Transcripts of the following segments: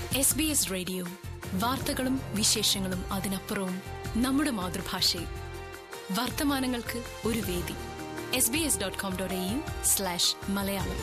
S B S radio വാർത്തകളും വിശേഷങ്ങളും അതിനപ്പുറവും നമ്മുടെ മാതൃഭാഷയിൽ വർത്തമാനങ്ങൾക്ക് ഒരു വേദി S B S dot com dot A U slash Malayalam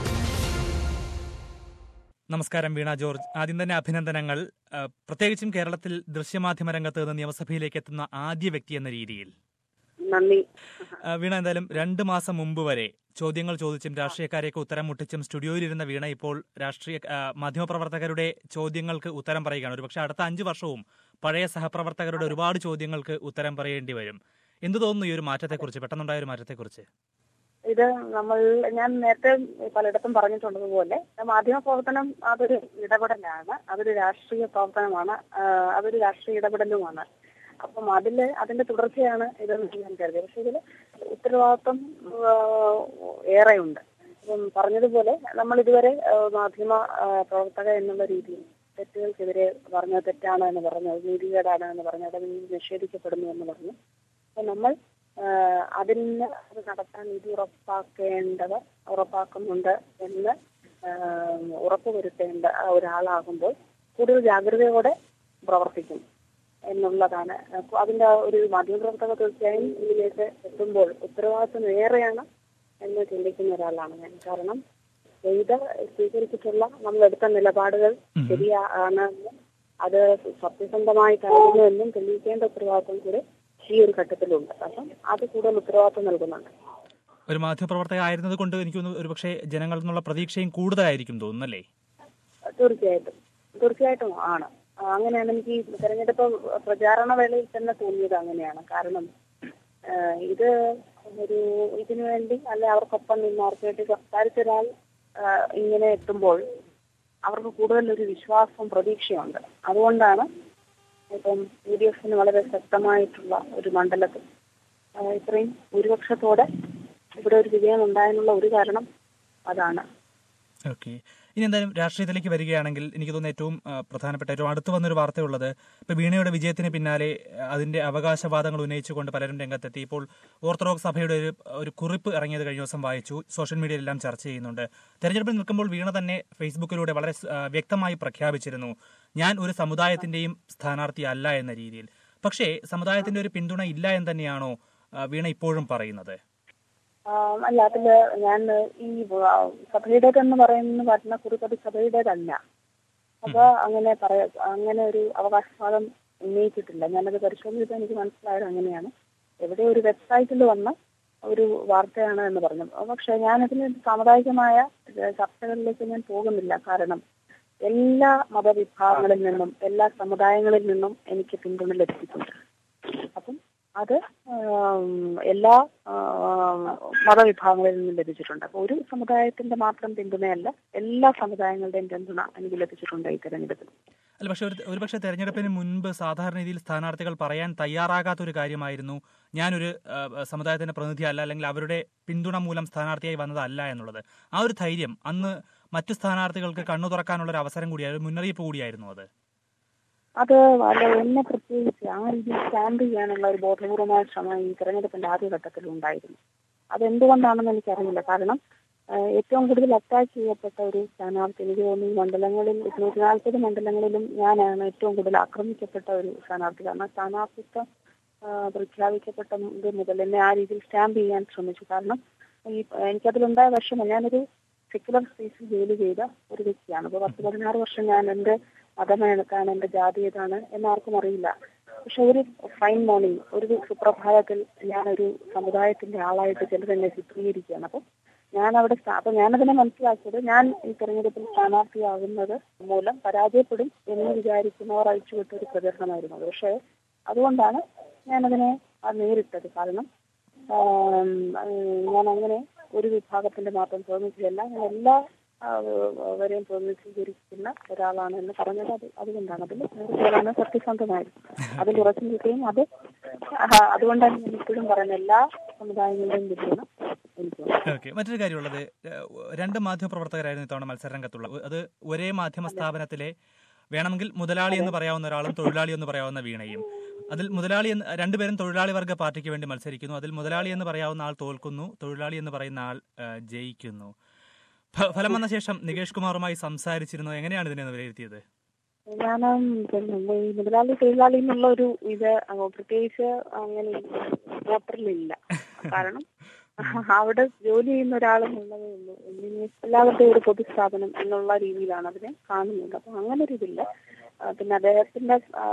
നമസ്കാരം വീണ ജോർജ് ആദ്യം തന്നെ അഭിനന്ദനങ്ങൾ ആ, പ്രത്യേകിച്ചും കേരളത്തിൽ ദൃശ്യമാധ്യമ രംഗത്ത് നിന്ന് നിയമസഭയിലേക്ക് എത്തുന്ന ആദ്യ വ്യക്തി എന്ന രീതിയിൽ നന്ദി ആ, വീണ എന്തായാലും രണ്ട് മാസം മുമ്പ് വരെ ചോദ്യങ്ങൾ ചോദിച്ചും രാഷ്ട്രീയക്കാരെയൊക്കെ ഉത്തരം മുട്ടിച്ചും സ്റ്റുഡിയോയിലിരുന്ന വീണ ഇപ്പോൾ രാഷ്ട്രീയ ആ, മാധ്യമപ്രവർത്തകരുടെ ചോദ്യങ്ങൾക്ക് ഉത്തരം പറയുകയാണ് ഒരുപക്ഷെ അടുത്ത അഞ്ചു വർഷവും പഴയ സഹപ്രവർത്തകരുടെ ഒരുപാട് ചോദ്യങ്ങൾക്ക് ഉത്തരം പറയേണ്ടി വരും എന്തു തോന്നുന്നു ഈ ഒരു മാറ്റത്തെക്കുറിച്ച് പെട്ടെന്നുണ്ടായ ഒരു മാറ്റത്തെക്കുറിച്ച് ഇത് നമ്മൾ ഞാൻ നേരത്തെ പലയിടത്തും പറഞ്ഞിട്ടുള്ളതുപോലെ മാധ്യമ പ്രവർത്തനം അതൊരു ഇടപെടലാണ് അതൊരു രാഷ്ട്രീയ പ്രവർത്തനമാണ് ആ, അതൊരു രാഷ്ട്രീയ ഇടപെടലുമാണ് അപ്പം അതില് അതിന്റെ തുടർച്ചയാണ് ഇതെന്ന് ഞാൻ കരുതി പക്ഷെ ഇതിൽ ഉത്തരവാദിത്വം ആ, ഏറെയുണ്ട് അപ്പം പറഞ്ഞതുപോലെ നമ്മൾ ഇതുവരെ ആ, മാധ്യമ ആ, പ്രവർത്തക എന്നുള്ള രീതിയിൽ തെറ്റുകൾക്കെതിരെ പറഞ്ഞത് തെറ്റാണ് എന്ന് പറഞ്ഞു അത് നീതികേടാണ് എന്ന് പറഞ്ഞു അത് നിഷേധിക്കപ്പെടുന്നു എന്ന് പറഞ്ഞു അപ്പൊ നമ്മൾ ആഹ് അതിന് അത് നടത്താൻ നീതി ഉറപ്പാക്കേണ്ടത് ഉറപ്പാക്കുന്നുണ്ട് എന്ന് ആഹ് ഉറപ്പുവരുത്തേണ്ട ഒരാളാകുമ്പോൾ കൂടുതൽ ജാഗ്രതയോടെ പ്രവർത്തിക്കും എന്നുള്ളതാണ് അപ്പൊ അതിന്റെ ആ ഒരു മാധ്യമപ്രവർത്തക തീർച്ചയായും ഇതിലേക്ക് എത്തുമ്പോൾ ഉത്തരവാദിത്വം ഏറെയാണ് എന്ന് ചിന്തിക്കുന്ന ഒരാളാണ് ഞാൻ കാരണം ചെയ്ത സ്വീകരിച്ചിട്ടുള്ള നമ്മൾ എടുത്ത നിലപാടുകൾ ശരിയാണെന്നും അത് സത്യസന്ധമായി കരുതുന്നു എന്നും തെളിയിക്കേണ്ട ഉത്തരവാദിത്വം കൂടെ ഈ ഒരു ഘട്ടത്തിലുണ്ട് അപ്പം അത് കൂടുതൽ ഉത്തരവാദിത്വം നൽകുന്നുണ്ട് ഒരു മാധ്യമപ്രവർത്തക ആയിരുന്നത് കൊണ്ട് എനിക്ക് തോന്നുന്നു ഒരുപക്ഷെ ജനങ്ങളിൽ നിന്നുള്ള പ്രതീക്ഷയും കൂടുതലായിരിക്കും തോന്നുന്നല്ലേ തീർച്ചയായിട്ടും തീർച്ചയായിട്ടും ആണ് ആ, അങ്ങനെയാണ് എനിക്ക് ഈ തെരഞ്ഞെടുപ്പ് പ്രചാരണ വേളയിൽ തന്നെ തോന്നിയത് അങ്ങനെയാണ് കാരണം ആ, ഇത് ഒരു ഇതിനു വേണ്ടി അല്ലെ അവർക്കൊപ്പം നിന്ന് അവർക്ക് വേണ്ടി സംസാരിച്ച ഒരാൾ ആ, ഇങ്ങനെ എത്തുമ്പോൾ അവർക്ക് കൂടുതൽ ഒരു വിശ്വാസവും പ്രതീക്ഷയുണ്ട് അതുകൊണ്ടാണ് ഇപ്പം യു ഡി എഫിന് വളരെ ശക്തമായിട്ടുള്ള ഒരു മണ്ഡലത്തിൽ ആ, ഇത്രയും ഭൂരിപക്ഷത്തോടെ ഇവിടെ ഒരു വിജയം ഉണ്ടായതിനുള്ള ഒരു കാരണം അതാണ് ഓക്കെ ഇനി എന്തായാലും രാഷ്ട്രീയത്തിലേക്ക് വരികയാണെങ്കിൽ എനിക്ക് തോന്നുന്നു ഏറ്റവും ആ, പ്രധാനപ്പെട്ട ഏറ്റവും അടുത്ത് വന്നൊരു വാർത്തയുള്ളത് ഇപ്പൊ വീണയുടെ വിജയത്തിന് പിന്നാലെ ആ, അതിന്റെ അവകാശവാദങ്ങൾ ഉന്നയിച്ചുകൊണ്ട് പലരും രംഗത്തെത്തി ഇപ്പോൾ ഓർത്തഡോക്സ് സഭയുടെ ഒരു ഒരു കുറിപ്പ് ഇറങ്ങിയത് കഴിഞ്ഞ ദിവസം വായിച്ചു സോഷ്യൽ മീഡിയയിലെല്ലാം ചർച്ച ചെയ്യുന്നുണ്ട് തെരഞ്ഞെടുപ്പിൽ നിൽക്കുമ്പോൾ വീണ തന്നെ ഫേസ്ബുക്കിലൂടെ വളരെ ആ, വ്യക്തമായി പ്രഖ്യാപിച്ചിരുന്നു ഞാൻ ഒരു സമുദായത്തിന്റെയും സ്ഥാനാർത്ഥി അല്ല എന്ന രീതിയിൽ പക്ഷേ സമുദായത്തിന്റെ ഒരു പിന്തുണ ഇല്ല എന്ന് തന്നെയാണോ ആ, വീണ ഇപ്പോഴും പറയുന്നത് ആ, അല്ല അതില് ഞാൻ ഈ ആ, സഭയുടേതെന്ന് പറയുന്ന പറഞ്ഞ കുറിപ്പ് അത് സഭയുടേതല്ല അപ്പൊ അങ്ങനെ പറയാ അങ്ങനെ ഒരു അവകാശവാദം ഉന്നയിച്ചിട്ടില്ല ഞാനത് പരിശോധിച്ചപ്പോൾ എനിക്ക് മനസ്സിലായത് അങ്ങനെയാണ് എവിടെ ഒരു വെബ്സൈറ്റിൽ വന്ന ഒരു വാർത്തയാണ് എന്ന് പറഞ്ഞു പക്ഷെ ഞാനതിന് സാമുദായികമായ ചർച്ചകളിലേക്ക് ഞാൻ പോകുന്നില്ല കാരണം എല്ലാ മതവിഭാഗങ്ങളിൽ നിന്നും എല്ലാ സമുദായങ്ങളിൽ നിന്നും എനിക്ക് പിന്തുണ ലഭിച്ചിട്ടുണ്ട് അപ്പം അത് ആം, എല്ലാ ആം, മതവിഭാഗങ്ങളിൽ നിന്നും ലഭിച്ചിട്ടുണ്ട് അപ്പൊ ഒരു സമുദായത്തിന്റെ മാത്രം പിന്തുണയല്ല എല്ലാ സമുദായങ്ങളുടെയും പിന്തുണ എനിക്ക് ലഭിച്ചിട്ടുണ്ട് ഈ തെരഞ്ഞെടുപ്പിൽ അല്ല പക്ഷെ ഒരു ഒരുപക്ഷെ തെരഞ്ഞെടുപ്പിന് മുൻപ് സാധാരണ രീതിയിൽ സ്ഥാനാർത്ഥികൾ പറയാൻ തയ്യാറാകാത്ത ഒരു കാര്യമായിരുന്നു ഞാനൊരു ആ, സമുദായത്തിന്റെ പ്രതിനിധി അല്ല അല്ലെങ്കിൽ അവരുടെ പിന്തുണ മൂലം സ്ഥാനാർത്ഥിയായി വന്നതല്ല എന്നുള്ളത് ആ ഒരു ധൈര്യം അന്ന് മറ്റു സ്ഥാനാർത്ഥികൾക്ക് കണ്ണു തുറക്കാനുള്ള ഒരു അവസരം കൂടിയായിരുന്നു മുന്നറിയിപ്പ് കൂടിയായിരുന്നു അത് അത് അല്ല എന്നെ പ്രത്യേകിച്ച് ആ രീതിയിൽ സ്റ്റാൻഡ് ചെയ്യാനുള്ള ഒരു ബോധപൂർവമായ ശ്രമം ഈ തെരഞ്ഞെടുപ്പിന്റെ ആദ്യഘട്ടത്തിൽ ഉണ്ടായിരുന്നു അതെന്തുകൊണ്ടാണെന്ന് എനിക്കറിയില്ല കാരണം ആ, ഏറ്റവും കൂടുതൽ അറ്റാച്ച് ചെയ്യപ്പെട്ട ഒരു സ്ഥാനാർത്ഥി എനിക്ക് തോന്നുന്നു ഈ മണ്ഡലങ്ങളിൽ നൂറ്റി നാൽപ്പത് മണ്ഡലങ്ങളിലും ഞാനാണ് ഏറ്റവും കൂടുതൽ ആക്രമിക്കപ്പെട്ട ഒരു സ്ഥാനാർത്ഥി കാരണം സ്ഥാനാർത്ഥിത്വം ആ, പ്രഖ്യാപിക്കപ്പെട്ടത് മുതൽ എന്നെ ആ രീതിയിൽ സ്റ്റാമ്പ് ചെയ്യാൻ ശ്രമിച്ചു കാരണം ഈ എനിക്കതിലുണ്ടായ വിഷമം ഞാനൊരു സെക്യുലർ സ്പേസിൽ ജോലി ചെയ്ത ഒരു വ്യക്തിയാണ് അപ്പൊ പത്ത് പതിനാറ് വർഷം ഞാൻ എന്റെ മതം ഏതാണ് എന്റെ ജാതി ഏതാണ് എന്നാർക്കും അറിയില്ല പക്ഷെ ഒരു ഫൈൻ മോർണിംഗ് ഒരു സുപ്രഭാതത്തിൽ ഞാനൊരു സമുദായത്തിന്റെ ആളായിട്ട് ചിലർ എന്നെ ചിത്രീകരിക്കുകയാണ് അപ്പൊ ഞാൻ അവിടെ സ്ഥാ- അപ്പൊ ഞാനതിനെ മനസ്സിലാക്കിയത് ഞാൻ ഈ തെരഞ്ഞെടുപ്പിൽ സ്ഥാനാർത്ഥിയാകുന്നത് മൂലം പരാജയപ്പെടും എന്ന് വിചാരിക്കുന്നവർ അയച്ചുവിട്ട ഒരു പ്രചരണമായിരുന്നു അത് പക്ഷേ അതുകൊണ്ടാണ് ഞാനതിനെ അത് നേരിട്ടത് കാരണം ആം, ഉം, ഞാൻ അങ്ങനെ ഒരു വിഭാഗത്തിന്റെ മാത്രം പ്രതിനിധിയല്ല ഞാൻ എല്ലാ ആ, വരെയും പ്രതിനിധീകരിക്കുന്ന ഒരാളാണ് എന്ന് പറഞ്ഞത് അത് അതുകൊണ്ടാണ് അതിൽ തീർച്ചയായും സത്യസന്ധമായിരുന്നു അതിൽ ഉറച്ചു നിൽക്കുകയും അത് ആ, അതുകൊണ്ടാണ് ഞാൻ ഇപ്പോഴും പറയുന്നത് എല്ലാ സമുദായങ്ങളുടെയും പിന്തുണ എനിക്കുണ്ട് ഓക്കെ മറ്റൊരു കാര്യമുള്ളത് ഏഹ്, രണ്ട് മാധ്യമപ്രവർത്തകരായിരുന്നു ഇത്തവണ മത്സരരംഗത്തുള്ളത് അത് ഒരേ മാധ്യമ സ്ഥാപനത്തിലെ വേണമെങ്കിൽ മുതലാളി എന്ന് പറയാവുന്ന ഒരാളും തൊഴിലാളി എന്ന് പറയാവുന്ന വീണയും അതിൽ മുതലാളി എന്ന് രണ്ടുപേരും തൊഴിലാളി വർഗ പാർട്ടിക്ക് വേണ്ടി മത്സരിക്കുന്നു അതിൽ മുതലാളി എന്ന് പറയാവുന്ന ആൾ തോൽക്കുന്നു തൊഴിലാളി എന്ന് പറയുന്ന ആൾ ഏഹ്, ജയിക്കുന്നു ഫ- ഫലം വന്ന ശേഷം നികേഷ് കുമാറുമായി സംസാരിച്ചിരുന്നു എങ്ങനെയാണ് ഇതിനെ വിലയിരുത്തിയത് ഞാൻ പിന്നെ ഈ മുതലാളി തൊഴിലാളി എന്നുള്ള ഒരു ഇത് അങ്ങ് പ്രത്യേകിച്ച് അങ്ങനെ പേപ്പറിലില്ല കാരണം അവിടെ ജോലി ചെയ്യുന്ന ഒരാളെന്നുള്ളതേ ഉള്ളൂ ഇനി എല്ലാവരുടെയും ഒരു പൊതുസ്ഥാപനം എന്നുള്ള രീതിയിലാണ് അതിനെ കാണുന്നത് അപ്പൊ അങ്ങനെ ഒരു ഇതില്ല ആ, പിന്നെ അദ്ദേഹത്തിന്റെ ആ,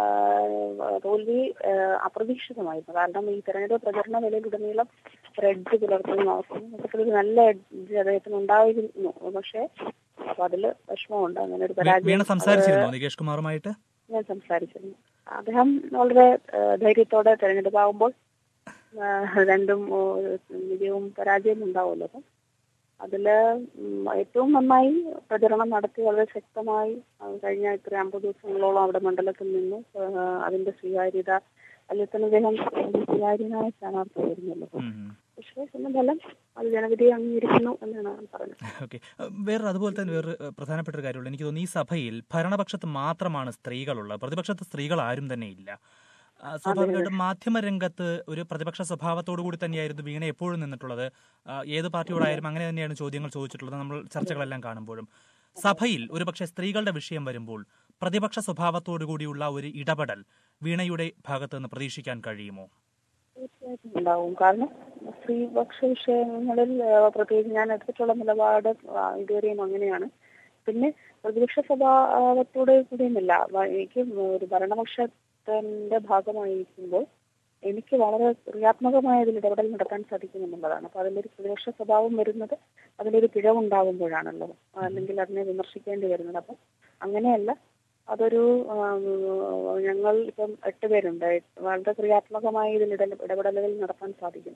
തോൽവി ആ, അപ്രതീക്ഷിതമായിരുന്നു കാരണം ഈ തെരഞ്ഞെടുപ്പ് പ്രചരണ വേളയിലുടനീളം ഒരു എഡ്ജ് പുലർത്തുന്ന അവസ്ഥ മൊത്തത്തിൽ ഒരു നല്ല എഡ്ജ് അദ്ദേഹത്തിന് ഉണ്ടായിരുന്നു പക്ഷേ അപ്പൊ അതില് വിഷമമുണ്ട് അങ്ങനെ ഒരു വീണ പരാജയം സംസാരിച്ചിരുന്നോ നികേഷ് കുമാറുമായിട്ട് ഞാൻ സംസാരിച്ചിരുന്നു അദ്ദേഹം വളരെ ആ, ധൈര്യത്തോടെ തെരഞ്ഞെടുപ്പാകുമ്പോൾ ആ, രണ്ടും ഓ, വിജയവും പരാജയവും ഉണ്ടാവുമല്ലോ അപ്പം അതില് ഉം, ഏറ്റവും നന്നായി പ്രചരണം നടത്തി വളരെ ശക്തമായി ആ, കഴിഞ്ഞ ഇത്ര അമ്പത് ദിവസങ്ങളോളം അവിടെ മണ്ഡലത്തിൽ നിന്ന് ആ, അതിന്റെ സ്വീകാര്യത അല്ലെങ്കിൽ തന്നെ അദ്ദേഹം സ്വീകാര്യനായ സ്ഥാനാർത്ഥിയായിരുന്നല്ലോ ഉം, ഉം. പക്ഷേ പിന്നെ ഫലം അത് ജനവിധിയെ അംഗീകരിക്കുന്നു എന്നാണ് ഞാൻ പറഞ്ഞത് ഓക്കെ വേറെ അതുപോലെ തന്നെ വേറെ ഏഹ്, പ്രധാനപ്പെട്ട ഒരു കാര്യമുള്ളൂ എനിക്ക് തോന്നുന്നു ഈ സഭയിൽ ഭരണപക്ഷത്ത് മാത്രമാണ് സ്ത്രീകളുള്ളത് പ്രതിപക്ഷത്ത് സ്ത്രീകൾ ആരും തന്നെ ഇല്ല ആ, സ്വാഭാവികമായിട്ടും മാധ്യമരംഗത്ത് ഒരു പ്രതിപക്ഷ സ്വഭാവത്തോടു കൂടി തന്നെയായിരുന്നു വീണ എപ്പോഴും നിന്നിട്ടുള്ളത് ആ, ഏത് പാർട്ടിയോടായാലും അങ്ങനെ തന്നെയാണ് ചോദ്യങ്ങൾ ചോദിച്ചിട്ടുള്ളത് നമ്മൾ ചർച്ചകളെല്ലാം കാണുമ്പോഴും സഭയിൽ ഒരുപക്ഷെ സ്ത്രീകളുടെ വിഷയം വരുമ്പോൾ പ്രതിപക്ഷ സ്വഭാവത്തോടു കൂടിയുള്ള ഒരു ഇടപെടൽ വീണയുടെ ഭാഗത്ത് നിന്ന് പ്രതീക്ഷിക്കാൻ കഴിയുമോ തീർച്ചയായിട്ടും ഉണ്ടാവും കാരണം സ്ത്രീപക്ഷ വിഷയങ്ങളിൽ ആ, പ്രത്യേകിച്ച് ഞാൻ എടുത്തിട്ടുള്ള നിലപാട് ആ, ഇതുവരെയും അങ്ങനെയാണ് പിന്നെ പ്രതിപക്ഷ സ്വഭാവത്തോട് കൂടിയുമില്ല വ- എനിക്ക് ഒരു ഭരണപക്ഷത്തിന്റെ ഭാഗമായിരിക്കുമ്പോൾ എനിക്ക് വളരെ ക്രിയാത്മകമായ ഇതിൽ ഇടപെടൽ നടത്താൻ സാധിക്കുമെന്നുള്ളതാണ് അപ്പൊ അതിലൊരു പ്രതിപക്ഷ സ്വഭാവം വരുന്നത് അതിലൊരു പിഴവുണ്ടാകുമ്പോഴാണല്ലോ അല്ലെങ്കിൽ അതിനെ വിമർശിക്കേണ്ടി വരുന്നത് അപ്പം അങ്ങനെയല്ല അതൊരു ആം, ഞങ്ങൾ ഇപ്പം എട്ട് പേരുണ്ട് വളരെ ക്രിയാത്മകമായി ഇതിൽ ഇട- ഇടപെടലുകൾ നടത്താൻ സാധിക്കും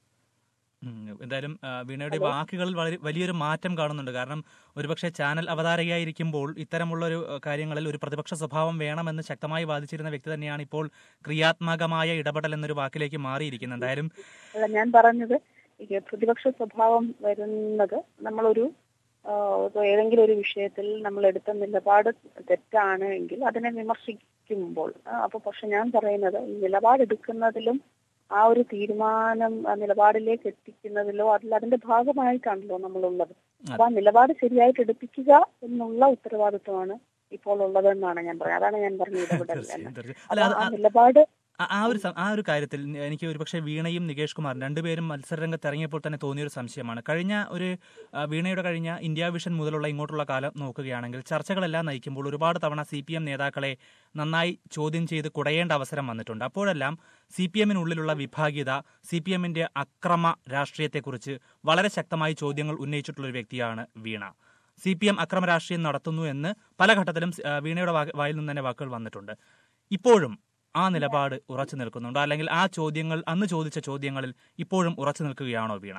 ഉം, എന്തായാലും ആ, വീണയുടെ വാക്കുകളിൽ വളരെ വലിയൊരു മാറ്റം കാണുന്നുണ്ട് കാരണം ഒരുപക്ഷെ ചാനൽ അവതാരകയായിരിക്കുമ്പോൾ ഇത്തരമുള്ള ഒരു ആ, കാര്യങ്ങളിൽ ഒരു പ്രതിപക്ഷ സ്വഭാവം വേണമെന്ന് ശക്തമായി വാദിച്ചിരുന്ന വ്യക്തി തന്നെയാണ് ഇപ്പോൾ ക്രിയാത്മകമായ ഇടപെടൽ എന്നൊരു വാക്കിലേക്ക് മാറിയിരിക്കുന്നത് എന്തായാലും അല്ല ഞാൻ പറഞ്ഞത് ഈ പ്രതിപക്ഷ സ്വഭാവം വരുന്നത് നമ്മളൊരു ആ, ഇപ്പൊ ഏതെങ്കിലും ഒരു വിഷയത്തിൽ നമ്മൾ എടുത്ത നിലപാട് തെറ്റാണ് എങ്കിൽ അതിനെ വിമർശിക്കുമ്പോൾ ആ, അപ്പൊ പക്ഷെ ഞാൻ പറയുന്നത് ഈ നിലപാടെടുക്കുന്നതിലും ആ ഒരു തീരുമാനം ആ നിലപാടിലേക്ക് എത്തിക്കുന്നതിലോ അതിൽ അതിന്റെ ഭാഗമായിട്ടാണല്ലോ നമ്മളുള്ളത് അപ്പൊ ആ നിലപാട് ശരിയായിട്ട് എടുപ്പിക്കുക എന്നുള്ള ഉത്തരവാദിത്വമാണ് ഇപ്പോൾ ഉള്ളതെന്നാണ് ഞാൻ പറയുന്നത് അതാണ് ഞാൻ പറഞ്ഞ ഇടപെടൽ എന്ന് തീർച്ചയായും, തീർച്ചയായും. അല്ല അപ്പൊ അത് ആ നിലപാട് ആ- ആ ഒരു സം- ആ ഒരു കാര്യത്തിൽ എനിക്ക് ഒരുപക്ഷെ വീണയും നികേഷ് കുമാറും രണ്ടുപേരും മത്സരരംഗത്ത് ഇറങ്ങിയപ്പോൾ തന്നെ തോന്നിയൊരു സംശയമാണ് കഴിഞ്ഞ ഒരു ആ, വീണയുടെ കഴിഞ്ഞ ഇന്ത്യ വിഷൻ മുതലുള്ള ഇങ്ങോട്ടുള്ള കാലം നോക്കുകയാണെങ്കിൽ ചർച്ചകളെല്ലാം നയിക്കുമ്പോൾ ഒരുപാട് തവണ സി പി എം നേതാക്കളെ നന്നായി ചോദ്യം ചെയ്ത് കുടയേണ്ട അവസരം വന്നിട്ടുണ്ട് അപ്പോഴെല്ലാം സി പി എമ്മിനുള്ളിലുള്ള വിഭാഗീയത സി പി എമ്മിന്റെ അക്രമ രാഷ്ട്രീയത്തെക്കുറിച്ച് വളരെ ശക്തമായി ചോദ്യങ്ങൾ ഉന്നയിച്ചിട്ടുള്ള ഒരു വ്യക്തിയാണ് വീണ സി പി എം അക്രമ രാഷ്ട്രീയം നടത്തുന്നു എന്ന് പല ഘട്ടത്തിലും ആ, വീണയുടെ വാ- വായിൽ നിന്ന് തന്നെ വാക്കുകൾ വന്നിട്ടുണ്ട് ഇപ്പോഴും ആ നിലപാട് ഉറച്ചു നിൽക്കുന്നുണ്ടോ അല്ലെങ്കിൽ ആ ചോദ്യങ്ങൾ അന്ന് ചോദിച്ച ചോദ്യങ്ങളിൽ ഇപ്പോഴും ഉറച്ചു നിൽക്കുകയാണോ വീണ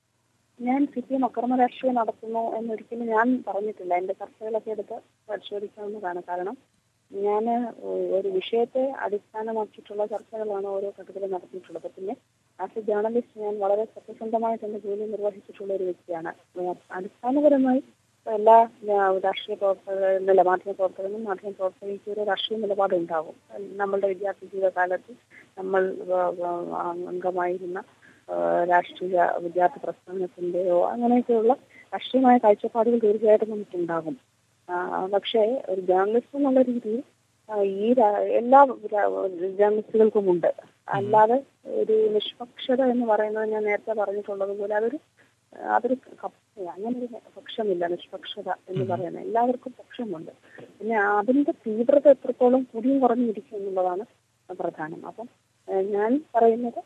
ഞാൻ സി പി എം അക്രമ രാഷ്ട്രീയം നടത്തുന്നു എന്നൊരിക്കലും ഞാൻ പറഞ്ഞിട്ടില്ല എന്റെ ചർച്ചകളൊക്കെ എടുത്ത് പരിശോധിക്കാവുന്നതാണ് കാരണം ഞാൻ ഒരു വിഷയത്തെ അടിസ്ഥാനമാക്കിയിട്ടുള്ള ചർച്ചകളാണ് ഓരോ ഘട്ടത്തിലും നടത്തിയിട്ടുള്ളത് പിന്നെ ആസ് എ ജേർണലിസ്റ്റ് ഞാൻ വളരെ സത്യസന്ധമായിട്ട് എന്റെ ജോലി നിർവഹിച്ചിട്ടുള്ള ഒരു വ്യക്തിയാണ് ഏഹ് അടിസ്ഥാനപരമായി എല്ലാ ഏഹ് രാഷ്ട്രീയ പ്രവർത്തകരുടെ മാധ്യമ പ്രവർത്തകരും മാധ്യമ പ്രവർത്തകർക്ക് ഒരു രാഷ്ട്രീയ നിലപാടുണ്ടാകും നമ്മളുടെ വിദ്യാർത്ഥി ജീവിതകാലത്ത് നമ്മൾ ഏഹ് ഏഹ് അംഗമായിരുന്ന ഏഹ് രാഷ്ട്രീയ വിദ്യാർത്ഥി പ്രസ്ഥാനത്തിന്റെയോ അങ്ങനെയൊക്കെയുള്ള രാഷ്ട്രീയമായ കാഴ്ചപ്പാടുകൾ തീർച്ചയായിട്ടും നമുക്കുണ്ടാകും ആ, പക്ഷേ ഒരു ജേർണലിസ്റ്റ് എന്നുള്ള രീതിയിൽ ആ, ഈ രാ- എല്ലാ രാ- ജേർണലിസ്റ്റുകൾക്കും ഉണ്ട് അല്ലാതെ ഒരു നിഷ്പക്ഷത എന്ന് പറയുന്നത് ഞാൻ നേരത്തെ പറഞ്ഞിട്ടുള്ളത് പോലെ അതൊരു അതൊരു കപ്പ- അങ്ങനെ ഒരു പക്ഷമില്ല നിഷ്പക്ഷത എന്ന് പറയുന്നത് എല്ലാവർക്കും പക്ഷമുണ്ട് പിന്നെ അതിന്റെ തീവ്രത എത്രത്തോളം കൂടിയും കുറഞ്ഞിരിക്കും എന്നുള്ളതാണ് പ്രധാനം അപ്പം ഏഹ് ഞാൻ പറയുന്നത്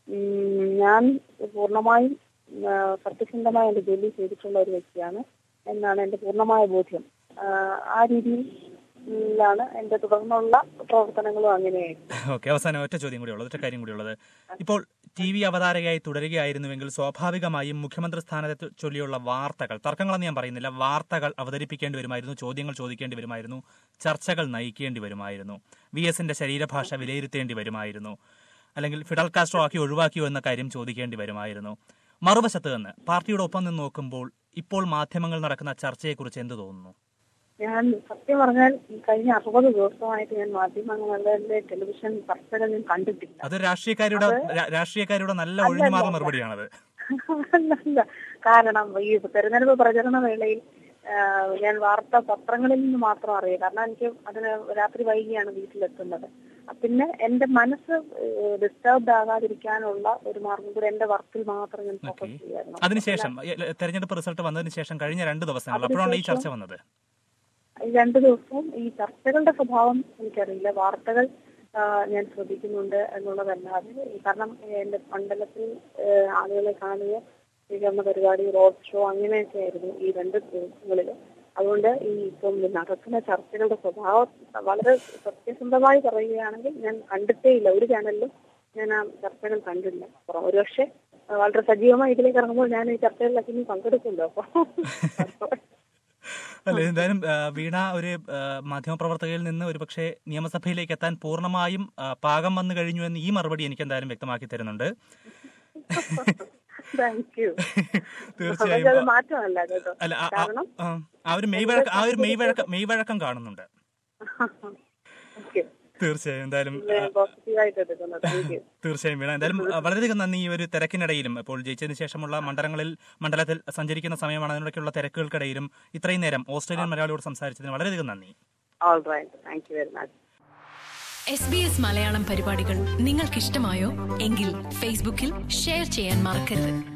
ഉം, ഞാൻ പൂർണ്ണമായും ആ, സത്യസന്ധമായ എന്റെ ജോലി ചെയ്തിട്ടുള്ള ഒരു വ്യക്തിയാണ് എന്നാണ് എന്റെ പൂർണ്ണമായ ബോധ്യം ആ, ആ രീതിയിലാണ് എന്റെ തുടർന്നുള്ള പ്രവർത്തനങ്ങളും അങ്ങനെയായിരുന്നു ഓക്കെ അവസാനം ഒറ്റ ചോദ്യം കൂടിയുള്ളത് ഒറ്റ കാര്യം കൂടിയുള്ളത് ഇപ്പോൾ ടി വി അവതാരകയായി തുടരുകയായിരുന്നുവെങ്കിൽ സ്വാഭാവികമായും മുഖ്യമന്ത്രി സ്ഥാനത്തെ ചൊല്ലിയുള്ള വാർത്തകൾ തർക്കങ്ങളെന്ന് ഞാൻ പറയുന്നില്ല വാർത്തകൾ അവതരിപ്പിക്കേണ്ടി വരുമായിരുന്നു ചോദ്യങ്ങൾ ചോദിക്കേണ്ടി വരുമായിരുന്നു ചർച്ചകൾ നയിക്കേണ്ടി വരുമായിരുന്നു വി എസിന്റെ ശരീരഭാഷ വിലയിരുത്തേണ്ടി വരുമായിരുന്നു അല്ലെങ്കിൽ ഫിഡൽ കാസ്ട്രോ ആക്കി ഒഴിവാക്കിയോ എന്ന കാര്യം ചോദിക്കേണ്ടി വരുമായിരുന്നു മറുവശത്ത് നിന്ന് പാർട്ടിയുടെ ഒപ്പം നിന്ന് നോക്കുമ്പോൾ ഇപ്പോൾ മാധ്യമങ്ങൾ നടക്കുന്ന ചർച്ചയെക്കുറിച്ച് എന്ത് തോന്നുന്നു ഞാൻ സത്യം പറഞ്ഞാൽ ഈ കഴിഞ്ഞ അറുപത് ദിവസമായിട്ട് ഞാൻ മാധ്യമങ്ങളുടെ ടെലിവിഷൻ ചർച്ചകൾ ഞാൻ കണ്ടിട്ടില്ല അത് രാഷ്ട്രീയക്കാരുടെ രാ- രാഷ്ട്രീയക്കാരുടെ നല്ല ഒഴിഞ്ഞുമാറുന്ന മറുപടിയാണത് അല്ലല്ല കാരണം ഈ തെരഞ്ഞെടുപ്പ് പ്രചരണ വേളയിൽ ആ, ഞാൻ വാർത്ത പത്രങ്ങളിൽ നിന്ന് മാത്രം അറിയാം കാരണം എനിക്ക് അതിന് രാത്രി വൈകിയാണ് വീട്ടിലെത്തുന്നത് പിന്നെ എന്റെ മനസ്സ് ഡിസ്റ്റർബ്ഡ് ആകാതിരിക്കാനുള്ള ഒരു മാർഗം കൂടെ എന്റെ വർക്കിൽ മാത്രം ഞാൻ ഫോക്കസ് ചെയ്യായിരുന്നു അതിനുശേഷം എ- തെരഞ്ഞെടുപ്പ് റിസൾട്ട് വന്നതിന് ശേഷം കഴിഞ്ഞ രണ്ട് ദിവസങ്ങൾ അപ്പോഴാണ് ഈ ചർച്ച വന്നത് ഈ രണ്ടു ദിവസവും ഈ ചർച്ചകളുടെ സ്വഭാവം എനിക്കറിയില്ല വാർത്തകൾ ആ, ഞാൻ ശ്രദ്ധിക്കുന്നുണ്ട് എന്നുള്ളതല്ലാതെ ഈ കാരണം എന്റെ മണ്ഡലത്തിൽ ആ, ആളുകളെ കാണുക സ്വീകരണ പരിപാടി റോഡ് ഷോ അങ്ങനെയൊക്കെ ആയിരുന്നു ഈ രണ്ട് ദിവസങ്ങളിൽ അതുകൊണ്ട് ഈ ഇപ്പം നടക്കുന്ന ചർച്ചകളുടെ സ്വഭാവം വളരെ സത്യസന്ധമായി പറയുകയാണെങ്കിൽ ഞാൻ കണ്ടിട്ടേയില്ല ഒരു ചാനലിലും ഞാൻ ആ ചർച്ചകൾ കണ്ടില്ല അപ്പുറം ഒരുപക്ഷെ ആ, വളരെ സജീവമായി ഇതിലേക്ക് ഇറങ്ങുമ്പോൾ ഞാൻ ഈ ചർച്ചകളിലൊക്കെ ഇനി പങ്കെടുക്കുമല്ലോ അപ്പൊ അല്ല എന്തായാലും ആ, വീണ ഒരു ആ, മാധ്യമപ്രവർത്തകയിൽ നിന്ന് ഒരുപക്ഷെ നിയമസഭയിലേക്ക് എത്താൻ പൂർണ്ണമായും ആ, പാകം വന്നു കഴിഞ്ഞു എന്ന് ഈ മറുപടി എനിക്ക് എന്തായാലും വ്യക്തമാക്കി തരുന്നുണ്ട് താങ്ക് യു തീർച്ചയായും അത് മാറ്റമല്ല കേട്ടോ അല്ല ആ- ആ- കാരണം ആ, ആ ഒരു മെയ് വഴക്കം ആ ഒരു മെയ് വഴക്കം മെയ് വഴക്കം കാണുന്നുണ്ട് ഓക്കെ തീർച്ചയായും എന്തായാലും പോസിറ്റീവായിട്ട് എടുക്കുന്നു താങ്ക് യു തീർച്ചയായും വീണ എന്തായാലും ആ, വളരെയധികം നന്ദി ഈ ഒരു തിരക്കിനിടയിലും ഇപ്പോൾ ജയിച്ചതിന് ശേഷമുള്ള മണ്ഡലങ്ങളിൽ മണ്ഡലത്തിൽ സഞ്ചരിക്കുന്ന സമയമാണ് അതിനിടയ്ക്കുള്ള തിരക്കുകൾക്കിടയിലും ഇത്രയും നേരം ഓസ്ട്രേലിയൻ മലയാളിയോട് സംസാരിച്ചതിന് വളരെയധികം നന്ദി all right thank you very much S B S Malayalam പരിപാടികൾ നിങ്ങൾക്കിഷ്ടമായോ എങ്കിൽ ഫേസ്ബുക്കിൽ ഷെയർ ചെയ്യാൻ മറക്കരുത്